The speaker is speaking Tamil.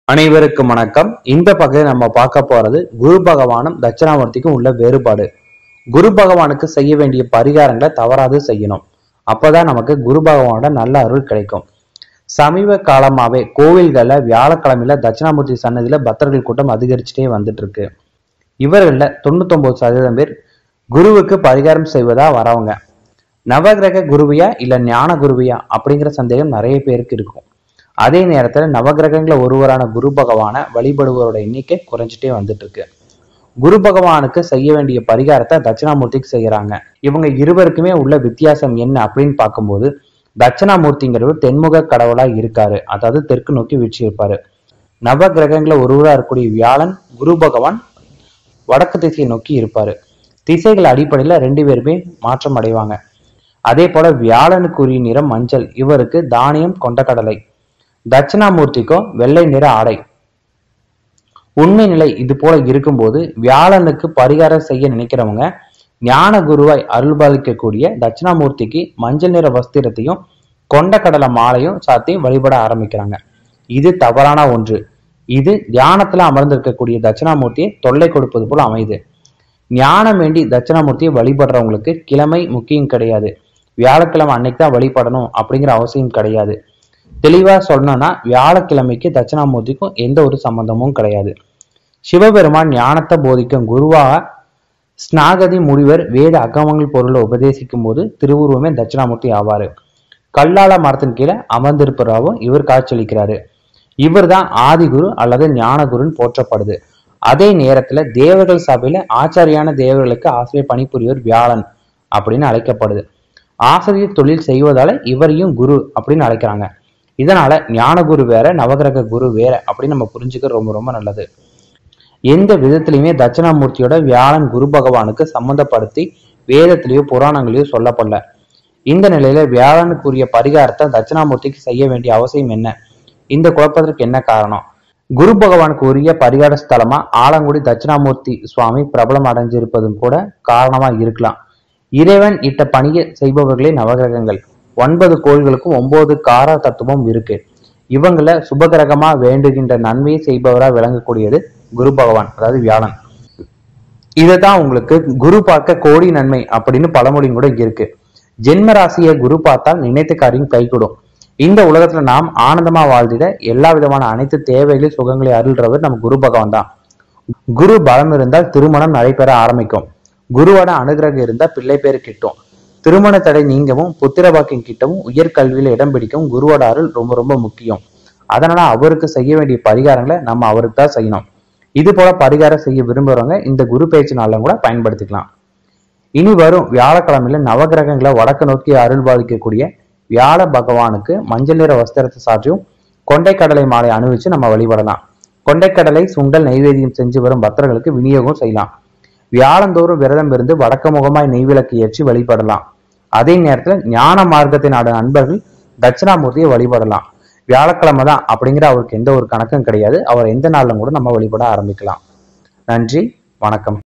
அனைவருக்கும் வணக்கம் இந்த பகுதியில் நம்ம பார்க்க போறது குரு பகவானும் தட்சிணாமூர்த்திக்கும் உள்ள வேறுபாடு குரு பகவானுக்கு செய்ய வேண்டிய பரிகாரங்களை தவறாது செய்யணும் அப்பதான் நமக்கு குரு பகவானோட நல்ல அருள் கிடைக்கும் சமீப காலமாவே கோவில்கள்ல வியாழக்கிழமையில தட்சிணாமூர்த்தி சன்னதியில பக்தர்கள் கூட்டம் அதிகரிச்சுட்டே வந்துட்டு இருக்கு இவர்கள்ல தொண்ணூத்தொன்பது சதவீதம் பேர் குருவுக்கு பரிகாரம் செய்வதா வரவங்க நவகிரக குருவியா இல்ல ஞான குருவியா அப்படிங்கிற சந்தேகம் நிறைய பேருக்கு இருக்கும் அதே நேரத்துல நவகிரகங்கள ஒருவரான குரு பகவானை வழிபடுவோரோட எண்ணிக்கை குறைஞ்சிட்டே வந்துட்டு இருக்கு குரு பகவானுக்கு செய்ய வேண்டிய பரிகாரத்தை தட்சிணாமூர்த்திக்கு செய்யறாங்க இவங்க இருவருக்குமே உள்ள வித்தியாசம் என்ன அப்படின்னு பார்க்கும்போது தட்சிணாமூர்த்திங்கிறவர் தென்முக கடவுளா இருக்காரு அதாவது தெற்கு நோக்கி வீழ்ச்சியிருப்பாரு நவ கிரகங்கள ஒருவரா இருக்கக்கூடிய வியாழன் குரு பகவான் வடக்கு திசையை நோக்கி இருப்பாரு திசைகள் அடிப்படையில ரெண்டு பேருமே மாற்றம் அடைவாங்க அதே போல வியாழனுக்குரிய நிறம் மஞ்சள் இவருக்கு தானியம் கொண்டக்கடலை தட்சிணாமூர்த்திக்கோ வெள்ளை நிற ஆடை உண்மை நிலை இது போல இருக்கும்போது வியாழனுக்கு பரிகாரம் செய்ய நினைக்கிறவங்க ஞான குருவாய் அருள்பாலிக்கக்கூடிய தட்சிணாமூர்த்திக்கு மஞ்சள் நிற வஸ்திரத்தையும் கொண்டக்கடலை மாலையும் சாத்தி வழிபட ஆரம்பிக்கிறாங்க இது தவறான ஒன்று இது தியானத்துல அமர்ந்திருக்கக்கூடிய தட்சிணாமூர்த்தியை தொல்லை கொடுப்பது போல அமையுது ஞானம் வேண்டி தட்சிணாமூர்த்தியை வழிபடுறவங்களுக்கு கிழமை முக்கியம் கிடையாது வியாழக்கிழமை அன்னைக்கு தான் வழிபடணும் அப்படிங்கிற அவசியம் கிடையாது தெளிவா சொல்லணும்னா வியாழக்கிழமைக்கு தட்சிணாமூர்த்திக்கும் எந்த ஒரு சம்பந்தமும் கிடையாது சிவபெருமான் ஞானத்தை போதிக்கும் குருவாக ஸ்நாகதி முனிவர் வேத அகமங்கள் பொருளை உபதேசிக்கும் போது திருவுருவமே தட்சிணாமூர்த்தி ஆவாரு கல்லால மரத்தின் கீழே அமர்ந்திருப்பதாகவும் இவர் காட்சியளிக்கிறாரு இவர்தான் ஆதிகுரு அல்லது ஞானகுருன்னு போற்றப்படுது அதே நேரத்துல தேவர்கள் சபையில ஆச்சாரியான தேவர்களுக்கு ஆசிரியர் பணிபுரியவர் வியாழன் அப்படின்னு அழைக்கப்படுது ஆசிரியர் தொழில் செய்வதால இவரையும் குரு அப்படின்னு அழைக்கிறாங்க இதனால ஞானகுரு வேற நவகிரக குரு வேற அப்படின்னு நம்ம புரிஞ்சுக்க ரொம்ப ரொம்ப நல்லது எந்த விதத்திலையுமே தட்சிணாமூர்த்தியோட வியாழன் குரு பகவானுக்கு சம்மந்தப்படுத்தி வேதத்திலேயோ புராணங்களையோ சொல்லப்படல இந்த நிலையில வியாழனுக்குரிய பரிகாரத்தை தட்சிணாமூர்த்திக்கு செய்ய வேண்டிய அவசியம் என்ன இந்த குழப்பத்திற்கு என்ன காரணம் குரு பகவானுக்கு உரிய பரிகார ஸ்தலமா ஆலங்குடி தட்சிணாமூர்த்தி சுவாமி பிரபலம் அடைஞ்சிருப்பதும் கூட காரணமா இருக்கலாம் இறைவன் இட்ட பணியை செய்பவர்களே நவகிரகங்கள் ஒன்பது கோள்களுக்கும் ஒன்பது கார தத்துவம் இருக்கு இவங்கள சுபகிரகமா வேண்டுகின்ற நன்மையை செய்பவரா விளங்கக்கூடியது குரு பகவான் அதாவது வியாழன் இதுதான் உங்களுக்கு குரு பார்க்க கோடி நன்மை அப்படின்னு பழமொழியும் கூட இருக்கு ஜென்ம ராசியை குரு பார்த்தால் நினைத்த காரியம் கைகூடும் இந்த உலகத்துல நாம் ஆனந்தமா வாழ்ந்திட எல்லா விதமான அனைத்து தேவைகளையும் சுகங்களை அருள்றவர் நம்ம குரு பகவான் தான் குரு பலம் இருந்தால் திருமணம் நடைபெற ஆரம்பிக்கும் குருவோட அனுகிரகம் இருந்தா பிள்ளை பேரு கிட்டும் திருமண தடை நீங்கவும் புத்திர பாக்கியம் கிட்டவும் உயர் கல்வியில இடம் பிடிக்கவும் குருவோட அருள் ரொம்ப ரொம்ப முக்கியம் அதனால அவருக்கு செய்ய வேண்டிய பரிகாரங்களை நம்ம அவருக்கு தான் செய்யணும் இது போல பரிகாரம் செய்ய விரும்புறவங்க இந்த குரு பேச்சு நாளும் கூட பயன்படுத்திக்கலாம் இனி வரும் வியாழக்கிழமையில நவகிரகங்களை வடக்கு நோக்கி அருள் பாலிக்கக்கூடிய வியாழ பகவானுக்கு மஞ்சள் நிற வஸ்திரத்தை சாற்றியும் கொண்டைக்கடலை மாலை அணிவிச்சு நம்ம வழிபடலாம் கொண்டைக்கடலை சுண்டல் நைவேத்தியம் செஞ்சு வரும் பக்தர்களுக்கு விநியோகம் செய்யலாம் வியாழந்தோறும் விரதம் இருந்து வடக்கு முகமாய் நெய்விளக்கு ஏற்றி வழிபடலாம் அதே நேரத்துல ஞான மார்க்கத்தை நாட நண்பர்கள் தட்சிணாமூர்த்தியை வழிபடலாம் வியாழக்கிழமை தான் அப்படிங்கிற அவருக்கு எந்த ஒரு கணக்கும் கிடையாது அவர் எந்த நாளிலும் கூட நம்ம வழிபட ஆரம்பிக்கலாம் நன்றி வணக்கம்